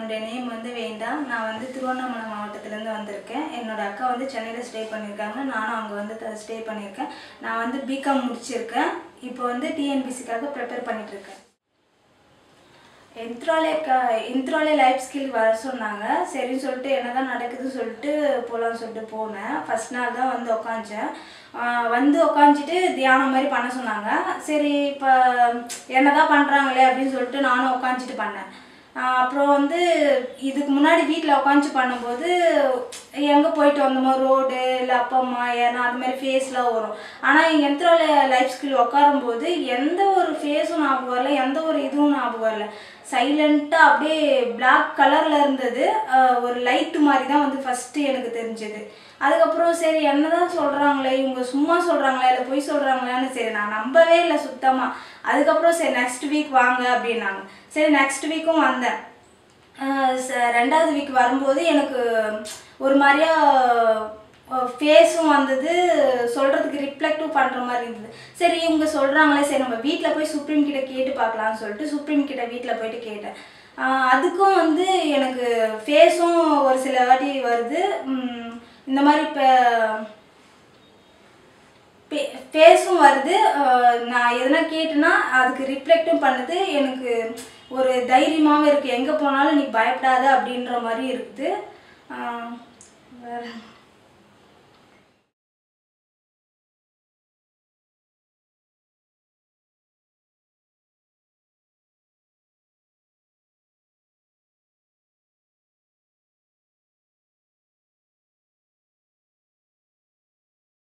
என்னுடைய நேம் வந்து வேண்டாம் நான் வந்து திருவண்ணாமலை மாவட்டத்துலேருந்து வந்திருக்கேன் என்னோட அக்கா வந்து சென்னையில் ஸ்டே பண்ணியிருக்காங்க நானும் அங்கே வந்து ஸ்டே பண்ணியிருக்கேன் நான் வந்து பிகாம் முடிச்சிருக்கேன் இப்போ வந்து டிஎன்பிசிக்காக ப்ரிப்பேர் பண்ணிகிட்ருக்கேன் இன்த்ராலே க இன்த்ராலே லைஃப் ஸ்கில் வர சொன்னாங்க சரின்னு சொல்லிட்டு என்னதான் நடக்குதுன்னு சொல்லிட்டு போகலான்னு சொல்லிட்டு போனேன் ஃபர்ஸ்ட் நாள் தான் வந்து உக்காந்தேன் வந்து உக்காந்துட்டு தியானம் மாதிரி பண்ண சொன்னாங்க சரி இப்போ என்னதான் பண்ணுறாங்களே அப்படின்னு சொல்லிட்டு நானும் உக்காந்துட்டு பண்ணேன் ஆஹ் அப்புறம் வந்து இதுக்கு முன்னாடி வீட்டில் உட்காந்து பண்ணும்போது எங்கே போயிட்டு வந்தோமோ ரோடு இல்லை அப்பா அம்மா ஏன்னா அது மாதிரி ஃபேஸ்லாம் வரும் ஆனால் எந்திராவில் லைஃப் ஸ்கில் உட்காரும்போது எந்த ஒரு ஃபேஸும் ஞாபகம் வரல எந்த ஒரு இதுவும் ஞாபகம் வரல சைலண்ட்டாக அப்படியே பிளாக் கலரில் இருந்தது ஆஹ் ஒரு லைட்டு மாதிரி தான் வந்து ஃபஸ்ட்டு எனக்கு தெரிஞ்சது அதுக்கப்புறம் சரி என்னதான் சொல்கிறாங்களே இவங்க சும்மா சொல்கிறாங்களா இல்லை பொய் சொல்கிறாங்களான்னு சரி நான் நம்பவே இல்லை சுத்தமாக அதுக்கப்புறம் சரி நெக்ஸ்ட் வீக் வாங்க அப்படின்னாங்க சரி நெக்ஸ்ட் வீக்கும் வந்தேன் ஆஹ் ச- ரெண்டாவது வீக் வரும்போது எனக்கு ஒரு மாதிரியா ஃபேஸும் வந்தது சொல்கிறதுக்கு ரிஃப்ளெக்டும் பண்ணுற மாதிரி இருந்தது சரி இவங்க சொல்கிறாங்களே சரி நம்ம வீட்டில் போய் சுப்ரீம் கிட்ட கேட்டு பார்க்கலாம்னு சொல்லிட்டு சுப்ரீம் கிட்ட வீட்டில் போயிட்டு கேட்டேன் ஆஹ் அதுக்கும் வந்து எனக்கு ஃபேஸும் ஒரு சில வாட்டி வருது உம் இந்த மாதிரி இப்போ ஃபேஸும் வருது அஹ் நான் எதனா கேட்டேன்னா அதுக்கு ரிஃப்ளெக்டும் பண்ணுது எனக்கு ஒரு தைரியமாகவும் இருக்குது எங்கே போனாலும் நீ பயப்படாத அப்படின்ற மாதிரி இருக்குது அஹ் வேற